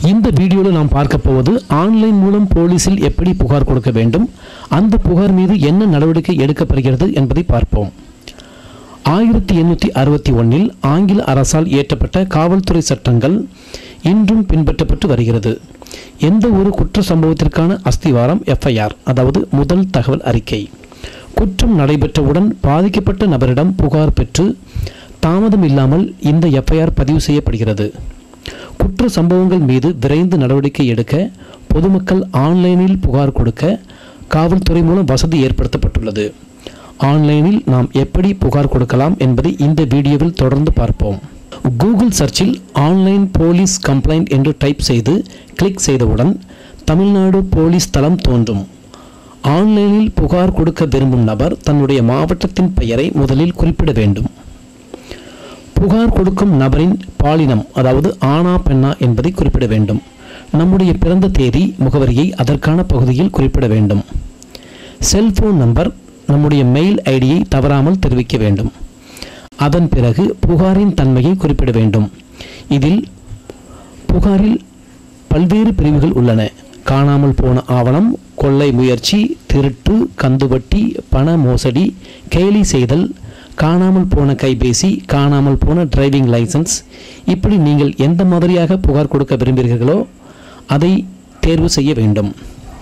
இந்த வீடியோவில் நாம் பார்க்க போவது ஆன்லைன் மூலம் போலீசில் எப்படி புகார் கொடுக்க வேண்டும் அந்த புகார் மீது என்ன நடவடிக்கை எடுக்கப்படுகிறது என்பதை பார்ப்போம் ஆயிரத்தி எண்ணூற்றி அறுபத்தி ஒன்றில் ஆங்கில அரசால் இயற்றப்பட்ட காவல்துறை சட்டங்கள் இன்றும் பின்பற்றப்பட்டு வருகிறது எந்த ஒரு குற்ற சம்பவத்திற்கான அஸ்திவாரம் எஃப்ஐஆர் அதாவது முதல் தகவல் அறிக்கை குற்றம் நடைபெற்றவுடன் பாதிக்கப்பட்ட நபரிடம் புகார் பெற்று தாமதம் இல்லாமல் இந்த எஃப்ஐஆர் பதிவு செய்யப்படுகிறது குற்ற சம்பவங்கள் மீது விரைந்து நடவடிக்கை எடுக்க பொதுமக்கள் ஆன்லைனில் புகார் கொடுக்க காவல்துறை மூலம் வசதி ஏற்படுத்தப்பட்டுள்ளது ஆன்லைனில் நாம் எப்படி புகார் கொடுக்கலாம் என்பதை இந்த வீடியோவில் தொடர்ந்து பார்ப்போம் கூகுள் சர்ச்சில் ஆன்லைன் போலீஸ் கம்ப்ளைண்ட் என்று டைப் செய்து கிளிக் செய்தவுடன் தமிழ்நாடு போலீஸ் தளம் தோன்றும் ஆன்லைனில் புகார் கொடுக்க விரும்பும் நபர் தன்னுடைய மாவட்டத்தின் பெயரை முதலில் குறிப்பிட வேண்டும் புகார் கொடுக்கும் நபரின் பாலினம் அதாவது ஆணா பெண்ணா என்பதை குறிப்பிட வேண்டும் நம்முடைய பிறந்த தேதி முகவரியை அதற்கான பகுதியில் குறிப்பிட வேண்டும் செல்போன் நம்பர் நம்முடைய மெயில் ஐடியை தவறாமல் தெரிவிக்க வேண்டும் அதன் பிறகு புகாரின் தன்மையை குறிப்பிட வேண்டும் இதில் புகாரில் பல்வேறு பிரிவுகள் உள்ளன காணாமல் போன ஆவணம் கொள்ளை முயற்சி திருட்டு கந்துவட்டி பண மோசடி கேலி செய்தல் காணாமல் போன கைபேசி காணாமல் போன டிரைவிங் லைசன்ஸ் இப்படி நீங்கள் எந்த மாதிரியாக புகார் கொடுக்க விரும்புகிறீர்களோ அதை தேர்வு செய்ய வேண்டும்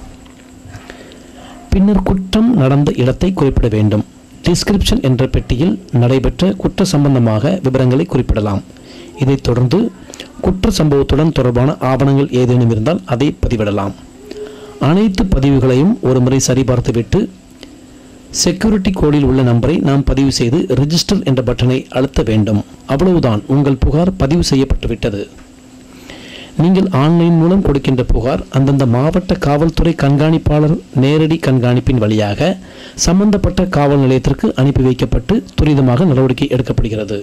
பின்னர் குற்றம் நடந்த இடத்தை குறிப்பிட வேண்டும் டிஸ்கிரிப்ஷன் என்ற பெட்டியில் நடைபெற்ற குற்ற சம்பந்தமாக விவரங்களை குறிப்பிடலாம் இதைத் தொடர்ந்து குற்ற சம்பவத்துடன் தொடர்பான ஆவணங்கள் ஏதேனும் இருந்தால் அதை பதிவிடலாம் அனைத்து பதிவுகளையும் ஒருமுறை சரிபார்த்துவிட்டு செக்யூரிட்டி கோடில் உள்ள நம்பரை நாம் பதிவு செய்து ரிஜிஸ்டர் என்ற பட்டனை அழுத்த வேண்டும் அவ்வளவுதான் உங்கள் புகார் பதிவு செய்யப்பட்டுவிட்டது நீங்கள் ஆன்லைன் மூலம் கொடுக்கின்ற புகார் அந்தந்த மாவட்ட காவல்துறை கண்காணிப்பாளர் நேரடி கண்காணிப்பின் வழியாக சம்பந்தப்பட்ட காவல் நிலையத்திற்கு அனுப்பி வைக்கப்பட்டு துரிதமாக நடவடிக்கை எடுக்கப்படுகிறது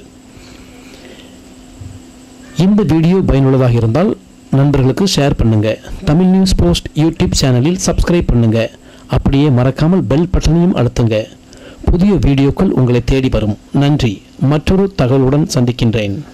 இந்த வீடியோ பயனுள்ளதாக இருந்தால் நண்பர்களுக்கு ஷேர் பண்ணுங்க தமிழ் நியூஸ் போஸ்ட் யூடியூப் சேனலில் சப்ஸ்கிரைப் பண்ணுங்க அப்படியே மறக்காமல் பெல் பட்டனையும் அழுத்துங்க புதிய வீடியோக்கள் உங்களை தேடி வரும் நன்றி மற்றொரு தகவலுடன் சந்திக்கின்றேன்